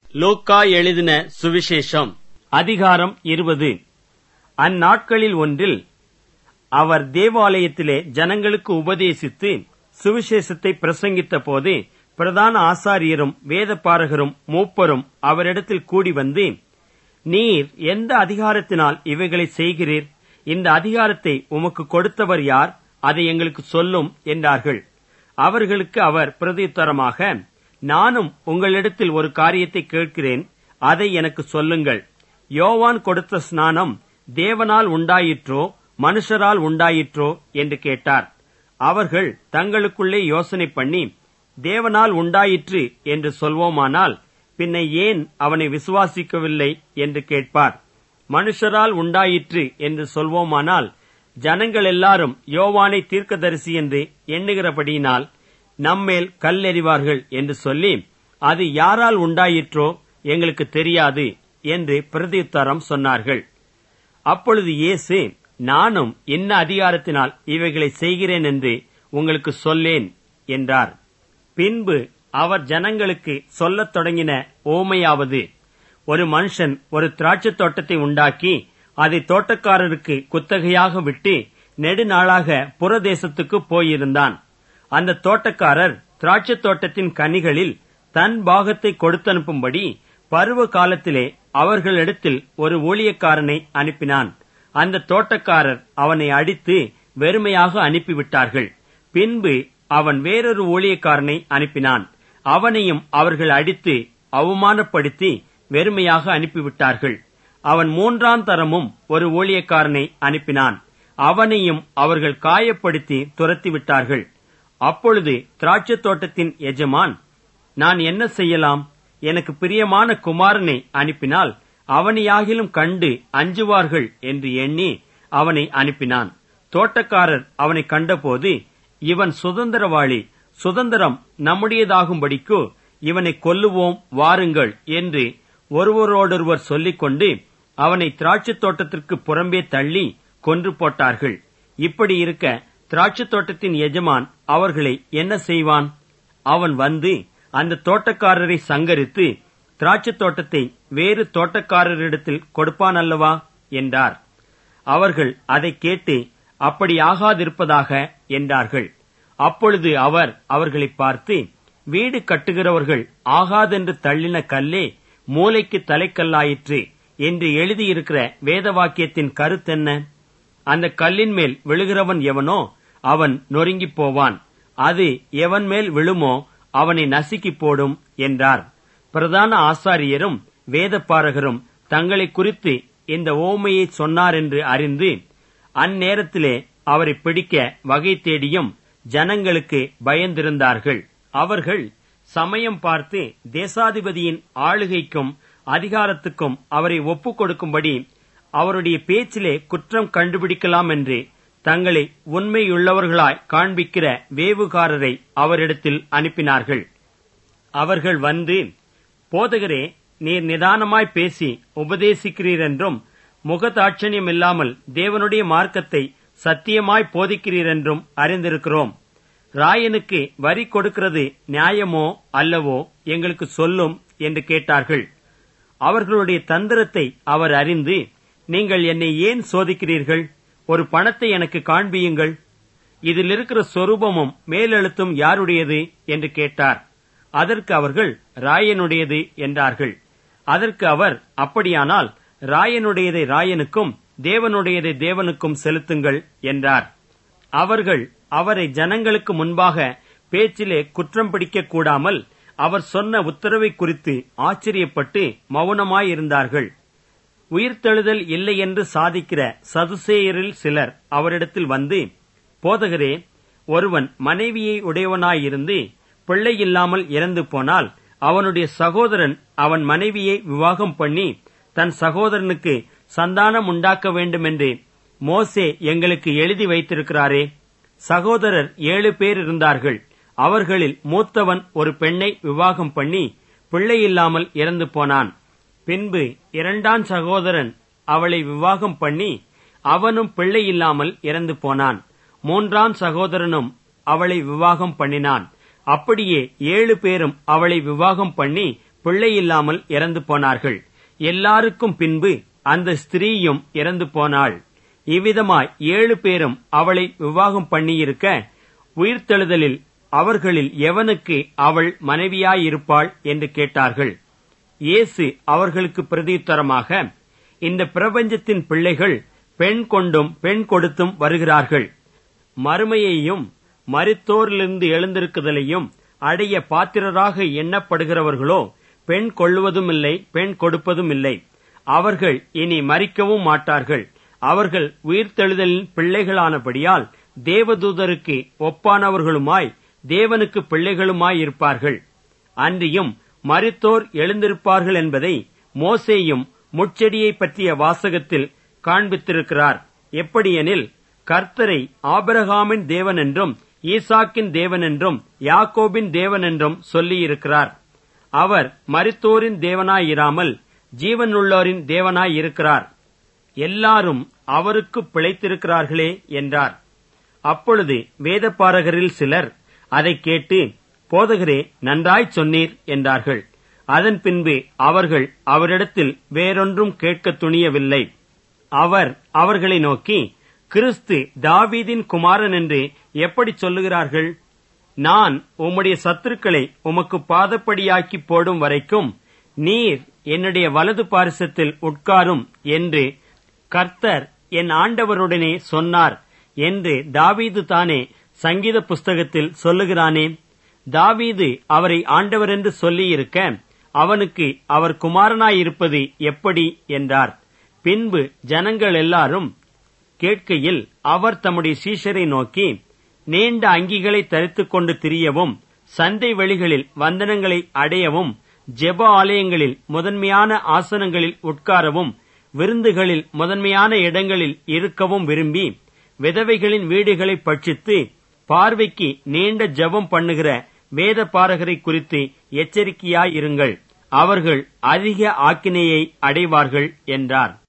லூக்கா எழுதின சுவிசேஷம் அதிகாரம் இருபது அந்நாட்களில் ஒன்றில் அவர் தேவாலயத்திலே ஜனங்களுக்கு உபதேசித்து சுவிசேஷத்தை பிரசங்கித்த போது பிரதான ஆசாரியரும் வேதபாரகரும் மூப்பரும் அவரிடத்தில் கூடி வந்து நீர் எந்த அதிகாரத்தினால் இவைகளை செய்கிறீர் இந்த அதிகாரத்தை உமக்கு கொடுத்தவர் யார் அதை எங்களுக்கு சொல்லும் என்றார்கள் அவர்களுக்கு அவர் பிரதியுத்தரமாக நானும் உங்களிடத்தில் ஒரு காரியத்தை கேட்கிறேன் அதை எனக்கு சொல்லுங்கள் யோவான் கொடுத்த ஸ்நானம் தேவனால் உண்டாயிற்றோ மனுஷரால் உண்டாயிற்றோ என்று கேட்டார் அவர்கள் தங்களுக்குள்ளே யோசனை பண்ணி தேவனால் உண்டாயிற்று என்று சொல்வோமானால் பின்ன ஏன் அவனை விசுவாசிக்கவில்லை என்று கேட்பார் மனுஷரால் உண்டாயிற்று என்று சொல்வோமானால் ஜனங்கள் எல்லாரும் யோவானை தீர்க்கதரிசி என்று எண்ணுகிறபடியினால் நம்மேல் கல்லெறிவார்கள் என்று சொல்லி அது யாரால் உண்டாயிற்றோ எங்களுக்கு தெரியாது என்று பிரதியுத்தரம் சொன்னார்கள் அப்பொழுது இயேசு நானும் என்ன அதிகாரத்தினால் இவைகளை செய்கிறேன் என்று உங்களுக்கு சொல்லேன் என்றார் பின்பு அவர் ஜனங்களுக்கு சொல்லத் தொடங்கின ஓமையாவது ஒரு மனுஷன் ஒரு திராட்சைத் தோட்டத்தை உண்டாக்கி அதை தோட்டக்காரருக்கு குத்தகையாக விட்டு நெடுநாளாக புறதேசத்துக்கு போயிருந்தான் அந்த தோட்டக்காரர் திராட்சைத் தோட்டத்தின் கனிகளில் தன் பாகத்தை கொடுத்தனுப்பும்படி பருவ காலத்திலே அவர்களிடத்தில் ஒரு ஊழியக்காரனை அனுப்பினான் அந்த தோட்டக்காரர் அவனை அடித்து வெறுமையாக அனுப்பிவிட்டார்கள் பின்பு அவன் வேறொரு ஊழியக்காரனை அனுப்பினான் அவனையும் அவர்கள் அடித்து அவமானப்படுத்தி வெறுமையாக அனுப்பிவிட்டார்கள் அவன் மூன்றாம் தரமும் ஒரு ஊழியக்காரனை அனுப்பினான் அவனையும் அவர்கள் காயப்படுத்தி துரத்திவிட்டார்கள் அப்பொழுது திராட்சைத் தோட்டத்தின் எஜமான் நான் என்ன செய்யலாம் எனக்கு பிரியமான குமாரனை அனுப்பினால் அவனையாகிலும் கண்டு அஞ்சுவார்கள் என்று எண்ணி அவனை அனுப்பினான் தோட்டக்காரர் அவனை கண்டபோது இவன் சுதந்திரவாளி சுதந்திரம் நம்முடையதாகும்படிக்கு இவனை கொல்லுவோம் வாருங்கள் என்று ஒருவரோடொருவர் சொல்லிக்கொண்டு அவனை திராட்சைத் தோட்டத்திற்கு புறம்பே தள்ளி கொன்று போட்டார்கள் இப்படி இருக்க திராட்சைத் தோட்டத்தின் எஜமான் அவர்களை என்ன செய்வான் அவன் வந்து அந்த தோட்டக்காரரை சங்கரித்து திராட்சைத் தோட்டத்தை வேறு தோட்டக்காரரிடத்தில் கொடுப்பான் அல்லவா என்றார் அவர்கள் அதை கேட்டு அப்படி ஆகாதிருப்பதாக என்றார்கள் அப்பொழுது அவர் அவர்களை பார்த்து வீடு கட்டுகிறவர்கள் ஆகாதென்று தள்ளின கல்லே மூளைக்கு தலைக்கல்லாயிற்று என்று எழுதியிருக்கிற வேத வாக்கியத்தின் கருத்தென்ன அந்த கல்லின் மேல் விழுகிறவன் எவனோ அவன் நொறுங்கிப் போவான் அது எவன் மேல் விழுமோ அவனை நசுக்கி போடும் என்றார் பிரதான ஆசாரியரும் வேதப்பாரகரும் தங்களை குறித்து இந்த ஓமையை சொன்னார் என்று அறிந்து அந்நேரத்திலே அவரை பிடிக்க வகை தேடியும் ஜனங்களுக்கு பயந்திருந்தார்கள் அவர்கள் சமயம் பார்த்து தேசாதிபதியின் ஆளுகைக்கும் அதிகாரத்துக்கும் அவரை ஒப்புக் கொடுக்கும்படி அவருடைய பேச்சிலே குற்றம் கண்டுபிடிக்கலாம் என்று தங்களை உண்மையுள்ளவர்களாய் காண்பிக்கிற வேவுகாரரை அவரிடத்தில் அனுப்பினார்கள் அவர்கள் வந்து போதகரே நீர் நிதானமாய் பேசி உபதேசிக்கிறீர் என்றும் முகதாட்சணியம் இல்லாமல் தேவனுடைய மார்க்கத்தை சத்தியமாய் போதிக்கிறீர் என்றும் அறிந்திருக்கிறோம் ராயனுக்கு வரி கொடுக்கிறது நியாயமோ அல்லவோ எங்களுக்கு சொல்லும் என்று கேட்டார்கள் அவர்களுடைய தந்திரத்தை அவர் அறிந்து நீங்கள் என்னை ஏன் சோதிக்கிறீர்கள் ஒரு பணத்தை எனக்கு காண்பியுங்கள் இதில் இருக்கிற சொரூபமும் மேலெழுத்தும் யாருடையது என்று கேட்டார் அதற்கு அவர்கள் ராயனுடையது என்றார்கள் அதற்கு அவர் அப்படியானால் ராயனுடையதை ராயனுக்கும் தேவனுடையதை தேவனுக்கும் செலுத்துங்கள் என்றார் அவர்கள் அவரை ஜனங்களுக்கு முன்பாக பேச்சிலே குற்றம் பிடிக்க கூடாமல் அவர் சொன்ன உத்தரவை குறித்து ஆச்சரியப்பட்டு மௌனமாயிருந்தார்கள் உயிர்த்தெழுதல் இல்லை என்று சாதிக்கிற சதுசேயரில் சிலர் அவரிடத்தில் வந்து போதகரே ஒருவன் மனைவியை உடையவனாயிருந்து பிள்ளை இல்லாமல் இறந்து போனால் அவனுடைய சகோதரன் அவன் மனைவியை விவாகம் பண்ணி தன் சகோதரனுக்கு சந்தானம் உண்டாக்க வேண்டும் என்று மோசே எங்களுக்கு எழுதி வைத்திருக்கிறாரே சகோதரர் ஏழு பேர் இருந்தார்கள் அவர்களில் மூத்தவன் ஒரு பெண்ணை விவாகம் பண்ணி பிள்ளை இல்லாமல் இறந்து போனான் பின்பு இரண்டாம் சகோதரன் அவளை விவாகம் பண்ணி அவனும் பிள்ளை இல்லாமல் இறந்து போனான் மூன்றாம் சகோதரனும் அவளை விவாகம் பண்ணினான் அப்படியே ஏழு பேரும் அவளை விவாகம் பண்ணி பிள்ளை இல்லாமல் இறந்து போனார்கள் எல்லாருக்கும் பின்பு அந்த ஸ்திரீயும் இறந்து போனாள் இவ்விதமாய் ஏழு பேரும் அவளை விவாகம் பண்ணியிருக்க உயிர்த்தெழுதலில் அவர்களில் எவனுக்கு அவள் மனைவியாயிருப்பாள் என்று கேட்டார்கள் இயேசு அவர்களுக்கு பிரதியுத்தரமாக இந்த பிரபஞ்சத்தின் பிள்ளைகள் பெண் கொண்டும் பெண் கொடுத்தும் வருகிறார்கள் மறுமையையும் மரித்தோரிலிருந்து எழுந்திருக்குதலையும் அடைய பாத்திரராக எண்ணப்படுகிறவர்களோ பெண் கொள்ளுவதும் இல்லை பெண் கொடுப்பதும் இல்லை அவர்கள் இனி மறிக்கவும் மாட்டார்கள் அவர்கள் உயிர்த்தெழுதலின் பிள்ளைகளானபடியால் தேவதூதருக்கு ஒப்பானவர்களுமாய் தேவனுக்கு பிள்ளைகளுமாய் இருப்பார்கள் அன்றியும் மரித்தோர் எழுந்திருப்பார்கள் என்பதை மோசேயும் முட்செடியை பற்றிய வாசகத்தில் காண்பித்திருக்கிறார் எப்படியெனில் கர்த்தரை ஆபிரகாமின் தேவன் என்றும் ஈசாக்கின் தேவன் என்றும் யாக்கோபின் தேவன் என்றும் சொல்லியிருக்கிறார் அவர் மரித்தோரின் தேவனாயிராமல் ஜீவனுள்ளோரின் தேவனாயிருக்கிறார் எல்லாரும் அவருக்கு பிழைத்திருக்கிறார்களே என்றார் அப்பொழுது வேதப்பாரகரில் சிலர் அதை கேட்டு போதகரே நன்றாய் சொன்னீர் என்றார்கள் அதன் பின்பு அவர்கள் அவரிடத்தில் வேறொன்றும் கேட்க துணியவில்லை அவர் அவர்களை நோக்கி கிறிஸ்து தாவீதின் குமாரன் என்று எப்படி சொல்லுகிறார்கள் நான் உம்முடைய சத்துருக்களை உமக்கு பாதப்படியாக்கி போடும் வரைக்கும் நீர் என்னுடைய வலது பாரிசத்தில் உட்காரும் என்று கர்த்தர் என் ஆண்டவருடனே சொன்னார் என்று தாவீது தானே சங்கீத புஸ்தகத்தில் சொல்லுகிறானே தாவீது அவரை ஆண்டவர் என்று சொல்லியிருக்க அவனுக்கு அவர் குமாரனாயிருப்பது எப்படி என்றார் பின்பு ஜனங்கள் எல்லாரும் கேட்கையில் அவர் தம்முடைய சீஷரை நோக்கி நீண்ட அங்கிகளை தரித்துக் கொண்டு திரியவும் சந்தை வெளிகளில் வந்தனங்களை அடையவும் ஜெப ஆலயங்களில் முதன்மையான ஆசனங்களில் உட்காரவும் விருந்துகளில் முதன்மையான இடங்களில் இருக்கவும் விரும்பி விதவைகளின் வீடுகளை பட்சித்து பார்வைக்கு நீண்ட ஜெபம் பண்ணுகிற வேத பாரகரை குறித்து எச்சரிக்கையாயிருங்கள் அவர்கள் அதிக ஆக்கினையை அடைவார்கள் என்றார்